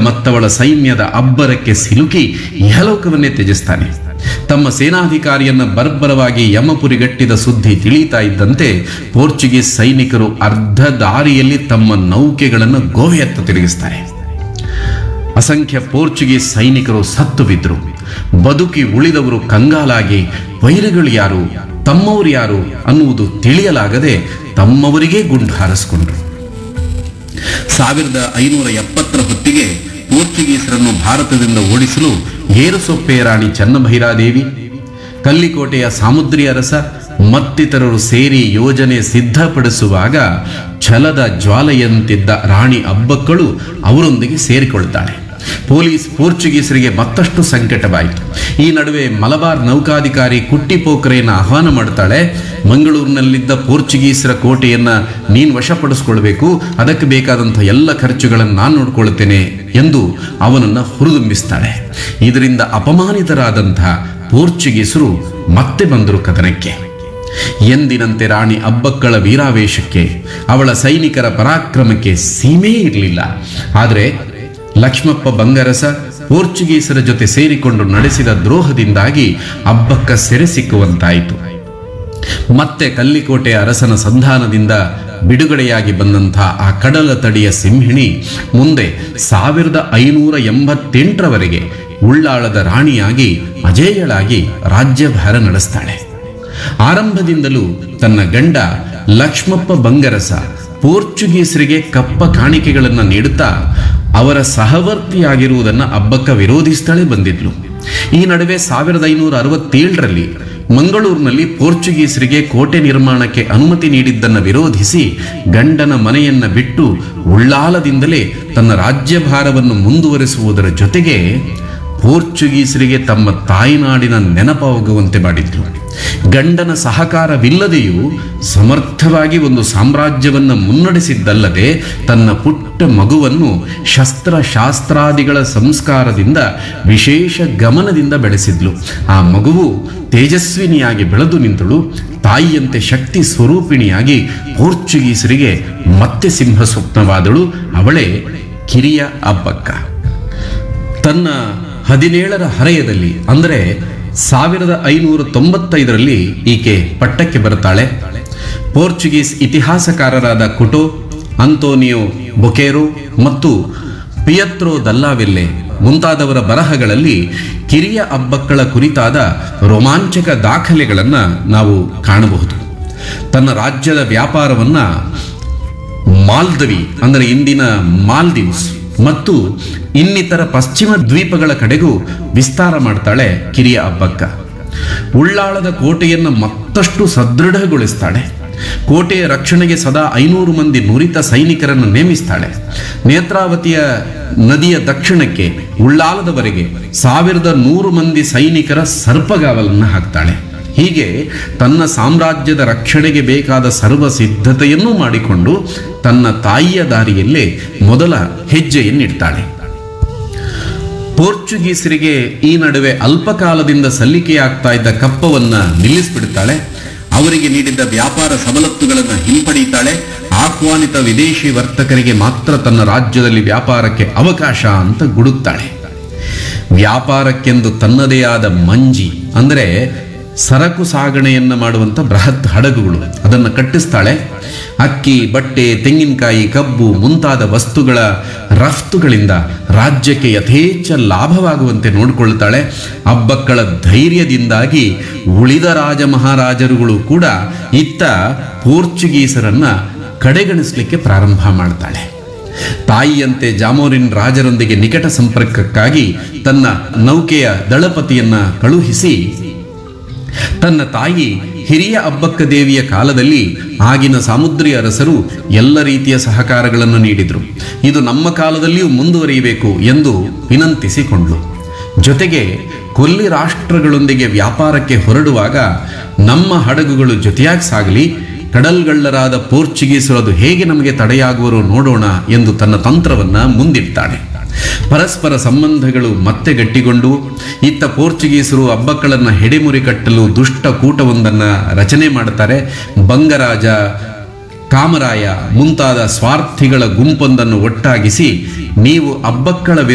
ಮತ್ತವಳ ಸೈನ್ಯದ ಅಬ್ಬರಕ್ಕೆ ಸಿಲುಕಿ ಇಹಲೋಕವನ್ನೇ ತ್ಯಜಿಸ್ತಾನೆ ತಮ್ಮ ಸೇನಾಧಿಕಾರಿಯನ್ನ ಬರ್ಬರವಾಗಿ ಯಮಪುರಿಗಟ್ಟಿದ ಸುದ್ದಿ ತಿಳಿಯುತ್ತಾ ಇದ್ದಂತೆ ಪೋರ್ಚುಗೀಸ್ ಸೈನಿಕರು ಅರ್ಧ ದಾರಿಯಲ್ಲಿ ತಮ್ಮ ನೌಕೆಗಳನ್ನು ಗೋವೆಯತ್ತ ತಿರುಗಿಸ್ತಾರೆ ಅಸಂಖ್ಯ ಪೋರ್ಚುಗೀಸ್ ಸೈನಿಕರು ಸತ್ತು ಬಿದ್ದರು ಬದುಕಿ ಉಳಿದವರು ಕಂಗಾಲಾಗಿ ವೈರಿಗಳು ಯಾರು ತಮ್ಮವರು ಯಾರು ಅನ್ನುವುದು ತಿಳಿಯಲಾಗದೆ ತಮ್ಮವರಿಗೇ ಗುಂಡು ಹಾರಿಸಿಕೊಂಡ್ರು ಸಾವಿರದ ಐನೂರ ಎಪ್ಪತ್ತರ ಹೊತ್ತಿಗೆ ಪೋರ್ಚುಗೀಸರನ್ನು ಭಾರತದಿಂದ ಓಡಿಸಲು ಏರುಸೊಪ್ಪೆ ರಾಣಿ ಚನ್ನಭೈರಾದೇವಿ ಕಲ್ಲಿಕೋಟೆಯ ಸಾಮುದ್ರಿ ಅರಸ ಮತ್ತಿತರರು ಸೇರಿ ಯೋಜನೆ ಸಿದ್ಧಪಡಿಸುವಾಗ ಛಲದ ಜ್ವಾಲೆಯಂತಿದ್ದ ರಾಣಿ ಅಬ್ಬಕ್ಕಳು ಅವರೊಂದಿಗೆ ಸೇರಿಕೊಳ್ತಾಳೆ ಪೊಲೀಸ್ ಪೋರ್ಚುಗೀಸರಿಗೆ ಮತ್ತಷ್ಟು ಸಂಕಟವಾಯಿತು ಈ ನಡುವೆ ಮಲಬಾರ್ ನೌಕಾಧಿಕಾರಿ ಕುಟ್ಟಿ ಪೋಖರೆಯನ್ನು ಆಹ್ವಾನ ಮಾಡ್ತಾಳೆ ಮಂಗಳೂರಿನಲ್ಲಿದ್ದ ಪೋರ್ಚುಗೀಸರ ಕೋಟೆಯನ್ನ ನೀನು ವಶಪಡಿಸ್ಕೊಳ್ಬೇಕು ಅದಕ್ಕೆ ಬೇಕಾದಂಥ ಎಲ್ಲ ಖರ್ಚುಗಳನ್ನು ನಾನು ನೋಡ್ಕೊಳ್ತೇನೆ ಎಂದು ಅವನನ್ನು ಹುರಿದುಂಬಿಸ್ತಾಳೆ ಇದರಿಂದ ಅಪಮಾನಿತರಾದಂಥ ಪೋರ್ಚುಗೀಸರು ಮತ್ತೆ ಬಂದರು ಕದನಕ್ಕೆ ಎಂದಿನಂತೆ ರಾಣಿ ಅಬ್ಬಕ್ಕಳ ವೀರಾವೇಶಕ್ಕೆ ಅವಳ ಸೈನಿಕರ ಪರಾಕ್ರಮಕ್ಕೆ ಸೀಮೆ ಇರಲಿಲ್ಲ ಆದರೆ ಲಕ್ಷ್ಮಪ್ಪ ಬಂಗರಸ ಪೋರ್ಚುಗೀಸರ ಜೊತೆ ಸೇರಿಕೊಂಡು ನಡೆಸಿದ ದ್ರೋಹದಿಂದಾಗಿ ಅಬ್ಬಕ್ಕ ಸೆರೆ ಸಿಕ್ಕುವಂತಾಯಿತು ಮತ್ತೆ ಕಲ್ಲಿಕೋಟೆ ಅರಸನ ಸಂಧಾನದಿಂದ ಬಿಡುಗಡೆಯಾಗಿ ಬಂದಂಥ ಆ ಕಡಲ ತಡಿಯ ಸಿಂಹಿಣಿ ಮುಂದೆ ಸಾವಿರದ ಐನೂರ ಎಂಬತ್ತೆಂಟರವರೆಗೆ ಉಳ್ಳಾಳದ ರಾಣಿಯಾಗಿ ಅಜೇಯಳಾಗಿ ರಾಜ್ಯಭಾರ ನಡೆಸ್ತಾಳೆ ಆರಂಭದಿಂದಲೂ ತನ್ನ ಗಂಡ ಲಕ್ಷ್ಮಪ್ಪ ಬಂಗರಸ ಪೋರ್ಚುಗೀಸರಿಗೆ ಕಪ್ಪ ಕಾಣಿಕೆಗಳನ್ನು ನೀಡುತ್ತಾ ಅವರ ಸಹವರ್ತಿಯಾಗಿರುವುದನ್ನು ಅಬ್ಬಕ್ಕ ವಿರೋಧಿಸ್ತಲೇ ಬಂದಿದ್ಲು ಈ ನಡುವೆ ಸಾವಿರದ ಐನೂರ ಅರವತ್ತೇಳರಲ್ಲಿ ಮಂಗಳೂರಿನಲ್ಲಿ ಪೋರ್ಚುಗೀಸರಿಗೆ ಕೋಟೆ ನಿರ್ಮಾಣಕ್ಕೆ ಅನುಮತಿ ನೀಡಿದ್ದನ್ನು ವಿರೋಧಿಸಿ ಗಂಡನ ಮನೆಯನ್ನ ಬಿಟ್ಟು ಉಳ್ಳಾಲದಿಂದಲೇ ತನ್ನ ರಾಜ್ಯಭಾರವನ್ನು ಮುಂದುವರಿಸುವುದರ ಜೊತೆಗೆ ಪೋರ್ಚುಗೀಸರಿಗೆ ತಮ್ಮ ತಾಯ್ನಾಡಿನ ನೆನಪಾಗುವಂತೆ ಮಾಡಿದ್ರು ಗಂಡನ ಸಹಕಾರವಿಲ್ಲದೆಯೂ ಸಮರ್ಥವಾಗಿ ಒಂದು ಸಾಮ್ರಾಜ್ಯವನ್ನು ಮುನ್ನಡೆಸಿದ್ದಲ್ಲದೆ ತನ್ನ ಪುಟ್ಟ ಮಗುವನ್ನು ಶಸ್ತ್ರಶಾಸ್ತ್ರಾದಿಗಳ ಸಂಸ್ಕಾರದಿಂದ ವಿಶೇಷ ಗಮನದಿಂದ ಬೆಳೆಸಿದ್ಲು ಆ ಮಗುವು ತೇಜಸ್ವಿನಿಯಾಗಿ ಬೆಳೆದು ನಿಂತಳು ತಾಯಿಯಂತೆ ಶಕ್ತಿ ಸ್ವರೂಪಿಣಿಯಾಗಿ ಪೋರ್ಚುಗೀಸರಿಗೆ ಮತ್ತೆ ಸಿಂಹ ಸ್ವಪ್ನವಾದಳು ಅವಳೇ ಕಿರಿಯ ಅಬ್ಬಕ್ಕ ತನ್ನ ಹದಿನೇಳರ ಹರೆಯದಲ್ಲಿ ಅಂದರೆ ಸಾವಿರದ ಐನೂರ ತೊಂಬತ್ತೈದರಲ್ಲಿ ಈಕೆ ಪಟ್ಟಕ್ಕೆ ಬರುತ್ತಾಳೆ ಪೋರ್ಚುಗೀಸ್ ಇತಿಹಾಸಕಾರರಾದ ಕುಟೋ ಅಂತೋನಿಯೋ ಬೊಕೇರೋ ಮತ್ತು ಪಿಯತ್ರೋ ದಲ್ಲಾವೆಲ್ಲೆ ಮುಂತಾದವರ ಬರಹಗಳಲ್ಲಿ ಕಿರಿಯ ಅಬ್ಬಕ್ಕಳ ಕುರಿತಾದ ರೋಮಾಂಚಕ ದಾಖಲೆಗಳನ್ನು ನಾವು ಕಾಣಬಹುದು ತನ್ನ ರಾಜ್ಯದ ವ್ಯಾಪಾರವನ್ನ ಮಾಲ್ದವಿ ಅಂದರೆ ಇಂದಿನ ಮಾಲ್ದೀವ್ಸ್ ಮತ್ತು ಇನ್ನಿತರ ಪಶ್ಚಿಮ ದ್ವೀಪಗಳ ಕಡೆಗೂ ವಿಸ್ತಾರ ಮಾಡ್ತಾಳೆ ಕಿರಿಯ ಅಬ್ಬಕ್ಕ ಉಳ್ಳಾಳದ ಕೋಟೆಯನ್ನು ಮತ್ತಷ್ಟು ಸದೃಢಗೊಳಿಸ್ತಾಳೆ ಕೋಟೆಯ ರಕ್ಷಣೆಗೆ ಸದಾ ಐನೂರು ಮಂದಿ ನುರಿತ ಸೈನಿಕರನ್ನು ನೇಮಿಸ್ತಾಳೆ ನೇತ್ರಾವತಿಯ ನದಿಯ ದಕ್ಷಿಣಕ್ಕೆ ಉಳ್ಳಾಲದವರೆಗೆ ಸಾವಿರದ ನೂರು ಮಂದಿ ಸೈನಿಕರ ಸರ್ಪಗಾವಲನ್ನು ಹಾಕ್ತಾಳೆ ಹೀಗೆ ತನ್ನ ಸಾಮ್ರಾಜ್ಯದ ರಕ್ಷಣೆಗೆ ಬೇಕಾದ ಸರ್ವ ಸಿದ್ಧತೆಯನ್ನು ಮಾಡಿಕೊಂಡು ತನ್ನ ತಾಯಿಯ ದಾರಿಯಲ್ಲೇ ಮೊದಲ ಹೆಜ್ಜೆಯನ್ನಿಡ್ತಾಳೆ ಪೋರ್ಚುಗೀಸರಿಗೆ ಈ ನಡುವೆ ಅಲ್ಪಕಾಲದಿಂದ ಸಲ್ಲಿಕೆಯಾಗ್ತಾ ಇದ್ದ ಕಪ್ಪವನ್ನ ನಿಲ್ಲಿಸಿಬಿಡ್ತಾಳೆ ಅವರಿಗೆ ನೀಡಿದ್ದ ವ್ಯಾಪಾರ ಸವಲತ್ತುಗಳನ್ನು ಹಿಂಪಡೀತಾಳೆ ಆಹ್ವಾನಿತ ವಿದೇಶಿ ವರ್ತಕರಿಗೆ ಮಾತ್ರ ತನ್ನ ರಾಜ್ಯದಲ್ಲಿ ವ್ಯಾಪಾರಕ್ಕೆ ಅವಕಾಶ ಅಂತ ಗುಡುಕ್ತಾಳೆ ವ್ಯಾಪಾರಕ್ಕೆಂದು ತನ್ನದೇ ಆದ ಮಂಜಿ ಅಂದರೆ ಸರಕು ಸಾಗಣೆಯನ್ನ ಮಾಡುವಂಥ ಬೃಹತ್ ಹಡಗುಗಳು ಅದನ್ನು ಕಟ್ಟಿಸ್ತಾಳೆ ಅಕ್ಕಿ ಬಟ್ಟೆ ತೆಂಗಿನಕಾಯಿ ಕಬ್ಬು ಮುಂತಾದ ವಸ್ತುಗಳ ರಫ್ತುಗಳಿಂದ ರಾಜ್ಯಕ್ಕೆ ಯಥೇಚ್ಛ ಲಾಭವಾಗುವಂತೆ ನೋಡಿಕೊಳ್ತಾಳೆ ಅಬ್ಬಕ್ಕಳ ಧೈರ್ಯದಿಂದಾಗಿ ಉಳಿದ ರಾಜ ಮಹಾರಾಜರುಗಳು ಕೂಡ ಇತ್ತ ಪೋರ್ಚುಗೀಸರನ್ನ ಕಡೆಗಣಿಸಲಿಕ್ಕೆ ಪ್ರಾರಂಭ ಮಾಡ್ತಾಳೆ ತಾಯಿಯಂತೆ ಜಾಮೋರಿನ್ ರಾಜರೊಂದಿಗೆ ನಿಕಟ ಸಂಪರ್ಕಕ್ಕಾಗಿ ತನ್ನ ನೌಕೆಯ ದಳಪತಿಯನ್ನ ಕಳುಹಿಸಿ ತನ್ನ ತಾಯಿ ಹಿರಿಯ ಅಬ್ಬಕ್ಕ ದೇವಿಯ ಕಾಲದಲ್ಲಿ ಆಗಿನ ಸಾಮುದ್ರಿ ಅರಸರು ಎಲ್ಲ ರೀತಿಯ ಸಹಕಾರಗಳನ್ನು ನೀಡಿದರು ಇದು ನಮ್ಮ ಕಾಲದಲ್ಲಿಯೂ ಮುಂದುವರಿಯಬೇಕು ಎಂದು ವಿನಂತಿಸಿಕೊಂಡ್ಳು ಜೊತೆಗೆ ಕೊಲ್ಲಿ ರಾಷ್ಟ್ರಗಳೊಂದಿಗೆ ವ್ಯಾಪಾರಕ್ಕೆ ಹೊರಡುವಾಗ ನಮ್ಮ ಹಡಗುಗಳು ಜೊತೆಯಾಗಿ ಸಾಗಲಿ ಕಡಲ್ಗಳ್ಳರಾದ ಪೋರ್ಚುಗೀಸರು ಅದು ಹೇಗೆ ನಮಗೆ ತಡೆಯಾಗುವರು ನೋಡೋಣ ಎಂದು ತನ್ನ ತಂತ್ರವನ್ನ ಮುಂದಿಡ್ತಾಳೆ ಪರಸ್ಪರ ಸಂಬಂಧಗಳು ಮತ್ತೆ ಗಟ್ಟಿಗೊಂಡು ಇತ್ತ ಪೋರ್ಚುಗೀಸರು ಅಬ್ಬಕ್ಕಳನ್ನ ಹೆಡೆಮುರಿ ಕಟ್ಟಲು ದುಷ್ಟ ಕೂಟವೊಂದನ್ನು ರಚನೆ ಮಾಡ್ತಾರೆ ಬಂಗರಾಜ ಕಾಮರಾಯ ಮುಂತಾದ ಸ್ವಾರ್ಥಿಗಳ ಗುಂಪೊಂದನ್ನು ಒಟ್ಟಾಗಿಸಿ ನೀವು ಅಬ್ಬಕ್ಕಳ